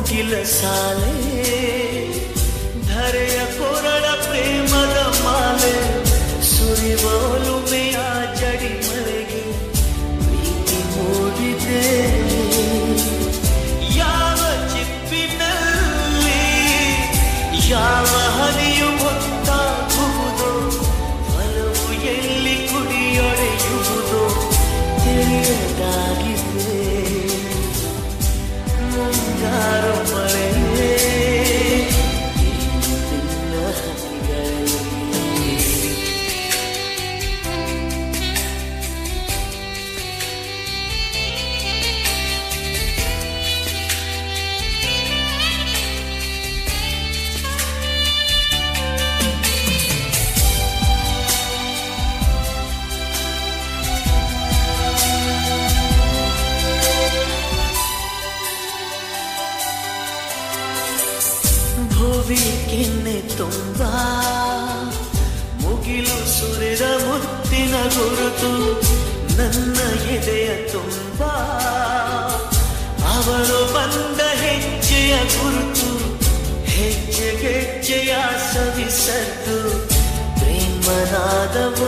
ಮುಗಿಲ ಸಾಲೆ ಧರೆಯ ಕೊರಳ ಪ್ರೇಮದ ಮಾಲೆ ಸುರಿವೋಲುಮೆಯ ಜಡಿ ಮಳೆಗೆ ಪ್ರೀತಿ ಮೂಡಿದೆ ಯಾವ ಚಿಪ್ಪಿನಲ್ಲಿ ಯಾವ ಹನಿಯು ಹೊತ್ತಾಗುವುದೋ ಫಲವು ಎಲ್ಲಿ ಕುಡಿಯೊಡೆಯುವುದೋ ತಿಳಿಯದಾಗಿದೆ ಮುಂಗಾರು ಮಳೆಯೇ ನಿನ್ನ ಹನಿಗಳಲ್ಲಿ ಭುವಿ ಕೆನ್ನೆ ತುಂಬ ಮುಗಿಲು ಸುರಿದ ಮುತ್ತಿನ ಗುರುತು ನನ್ನ ಎದೆಯ ತುಂಬ ಅವಳು ಬಂದ ಹೆಜ್ಜೆಯ ಗುರುತು ಹೆಜ್ಜೆ ಗೆಜ್ಜೆಯ ಸವಿಸದ್ದು ಪ್ರೇಮನಾದವೋ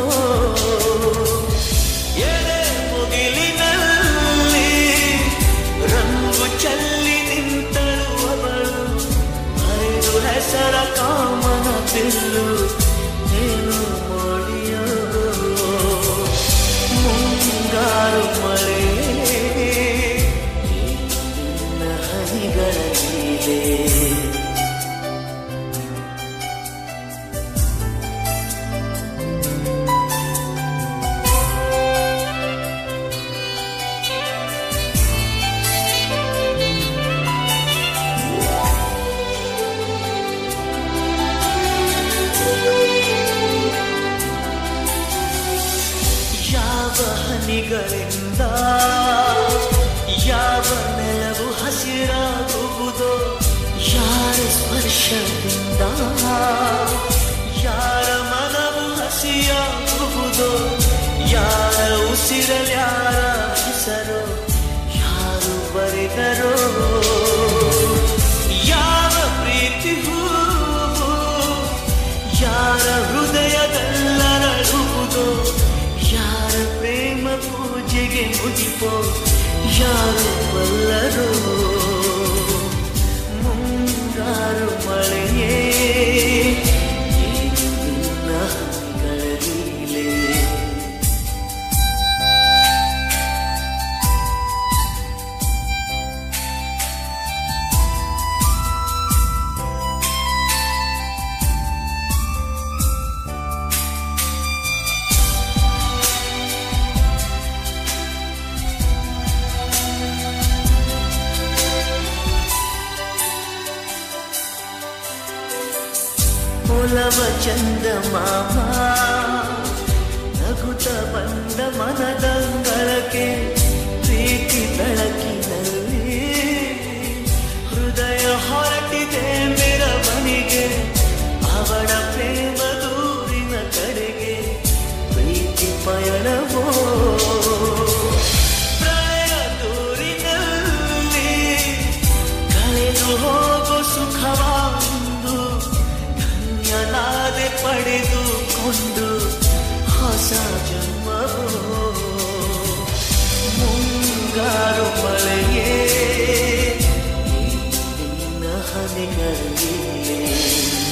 ಎಳೆ ಮುಗಿಲಿನಲ್ಲಿ ರಂಗು ಚೆಲ್ಲಿ ನಿಂತಳು ಅವಳು ಹರಿದು ಹೆಸರ ಕಾಮನ ಬಿಲ್ಲು ಏನು ಮೋಡಿಯೋ ಮುಂಗಾರು ಮಳೆ ನಿನ್ನ ಹನಿಗಳ ಮೇಲೆ ಯಾವ ಹನಿಗಳಿಂದ ಯಾವ ನೆಲವು ಹಸಿರಾಗುವುದೋ ಯಾರ ಸ್ಪರ್ಶದಿಂದ ಯಾರ ಮನವು ಹಸಿಯಾಗುವುದೋ ಯಾರ ಉಸಿರಲ್ಯಾರ ಹೆಸರು ಯಾರು ಬರೆದರೋ ಯಾವ ಪ್ರೀತಿ ಹೂವು ಯಾರ ಹೃದಯದಲ್ಲರಳುವುದೋ ಯಾರ ಪ್ರೇಮ ಪೂಜೆಗೆ ಮುಗಿಪೋ ಯಾರು ಬಲ್ಲರೋ ಮುಂಗಾರು ಮಳೆಯೇ ಏನು ನಿನ್ನ ಹನಿಗಳ ಲೀಲೆ ಒಲವ ಚಂದ ಮಾಮ ನಗುತ್ತ ಬಂದ ಮನದಂಗಳಕ್ಕೆ ಪ್ರೀತಿ ಬೆಳಕಿನಲ್ಲಿ ಹೃದಯ ಹೊರಟಿದೆ ಮೆರವಣಿಗೆ ಅವಳ ಪ್ರೇಮ ದೂರಿನ ಕಡೆಗೆ ಪ್ರೀತಿ ಪಯಣವೋ ಪ್ರಳಯ ದೂರಿನಲ್ಲಿ ಕಳೆದು ಹೋಗೋ ಸುಖವಾಂದು ಧನ್ಯನಾದೆ ಪಡೆದುಕೊಂಡು ಹೊಸ ಜನ್ಮವೋ ಮುಂಗಾರು ಮಳೆಯೇ ನಿನ್ನ ಹನಿಗಳಲ್ಲಿ